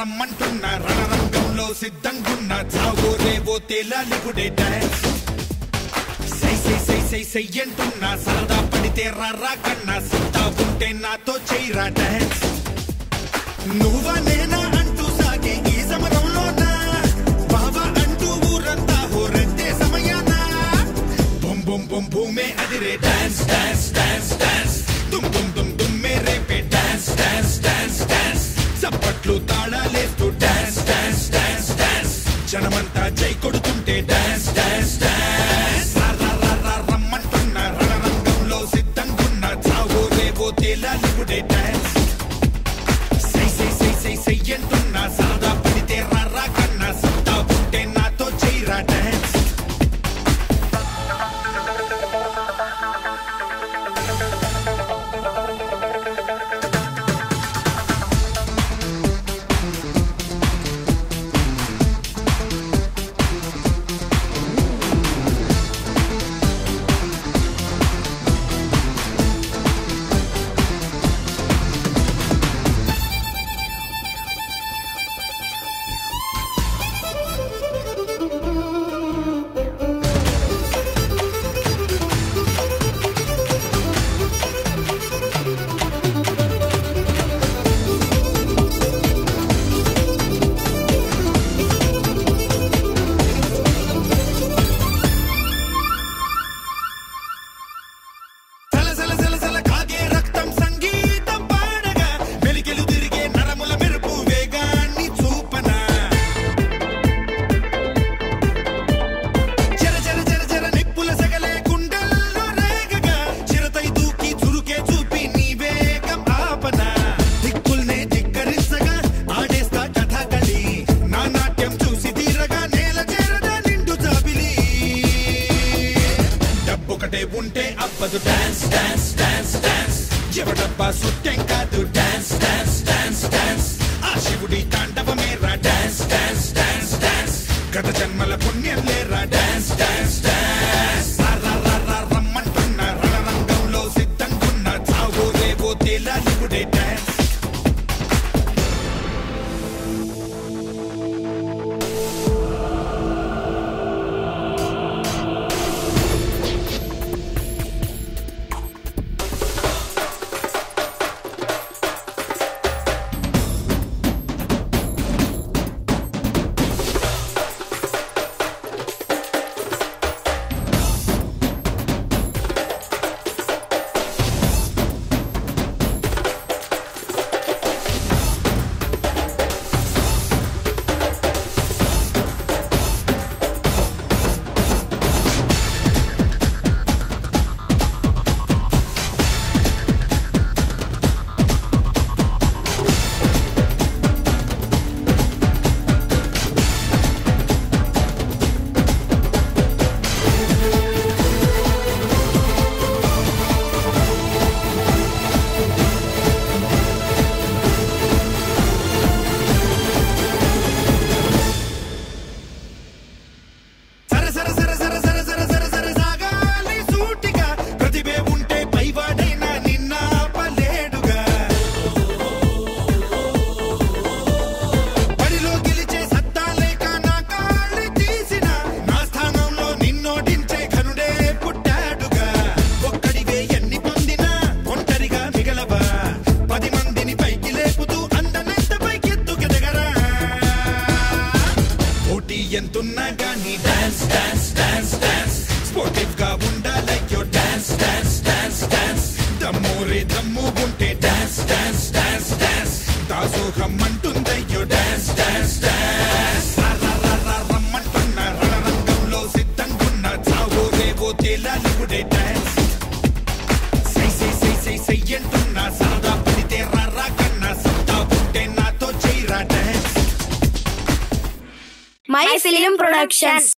రమ్మంటున్నా రణరంగంలో సిద్ధంగున్న చావో రేవో తేలాలిగుడే డాన్స్ సై సై సై సై సై అంటున్నా సరదా పడితే రారా కన్నా సిద్ధా ఉంటే నాతో చేయరా డాన్స్ నువ్వా నేనా అంటూ సాగే ఈ సమరంలోనా బావా అంటూ ఊరంతా హోరెత్తే సమయాన బొం బొం బొం భూమే అదిరే డాన్స్ డాన్స్ డాన్స్ డాన్స్ తుమ్ తుమ్ తుమ్ తుమ్మే రేపే డాన్స్ డాన్స్ డాన్స్ డాన్స్ చప్పట్లు తాళాలేస్తూ డాన్స్ డాన్స్ డాన్స్ డాన్స్ జనమంతా జై కొడుతుంటే డాన్స్ డాన్స్ డాన్స్ రా రా రా రా రమ్మంటున్నా రణరంగంలో సిద్ధంగున్న చావో రేవో తేలాలిగుడే డాన్స్ సై సై సై సై సై అంటున్నా సరదా పడితే రారా కన్నా సత్తా ఉంటే నాతో చేయరా డాన్స్ సల సల సల సల కాగే రక్తం సంగీతం పాడగా వెలికెలు తిరిగే నరముల మెరుపు వేగాన్ని చూపన చెర చెర చెర చెర నిప్పుల సగలే గుండెల్లో రేగగా చిరతై దూకి చురుకే చూపి నీ వేగం ఆపన దిక్కుల్నే ధిక్కరించగా ఆడేస్తా కథకళి నా నాట్యం చూసి తీరగా నేల చేరదా నిండు జాబిలి డబ్బొకటే ఉంటే అవ్వదు డాన్స్ డాన్స్ డాన్స్ డాన్స్ ఎవడబ్బా సుట్టెం కాదు డాన్స్ డాన్స్ డాన్స్ డాన్స్ ఆ శివుడి తాండవమేరా డాన్స్ డాన్స్ డాన్స్ డాన్స్ గత జన్మల పుణ్యం లేరా డాన్స్ డాన్స్ డాన్స్ రా రా రా రా రమ్మంటున్న రణరంగంలో సిద్ధంగున్న చావో రేవో తేలాలిగుడే డాన్స్ సర సర సర సర సర సర సర సర సాగాలి సూటిగా ప్రతిభే ఉంటే పైవాడైనా నిన్న పలేడుగా బడిలో గెలిచే సత్తా లేక నా కాళ్ళి తీసిన నా స్థానంలో నిన్నోడించే ఘనుడే పుట్టాడుగా ఒక్కడివే ఎన్ని పొందినా ఒంటరిగా మిగలవా పది మందిని పైకి లేపుతూ అందనంత పైకెత్తుకెదగరా పోటీ ఎంతున్నా గానీ dance dance dance dance sportive గా ఉండాలయ్యో డాన్స్ డాన్స్ డాన్స్ డాన్స్ దమ్మోరే దమ్ము ఉంటే డాన్స్ డాన్స్ డాన్స్ డాన్స్ దాసోహం అంటుందయ్యో డాన్స్ డాన్స్ డాన్స్ రా రా రా రా రమ్మంటున్న రణరంగంలో సిద్ధంగున్న చావో రేవో తేలాలిగుడే డాన్స్ సై సై సై సై సై అంటున్నా సరదా పడితే రారా కన్నా సత్తా ఉంటే నాతో చేయరా డాన్స్ మై ఫిలిం ప్రొడక్షన్స్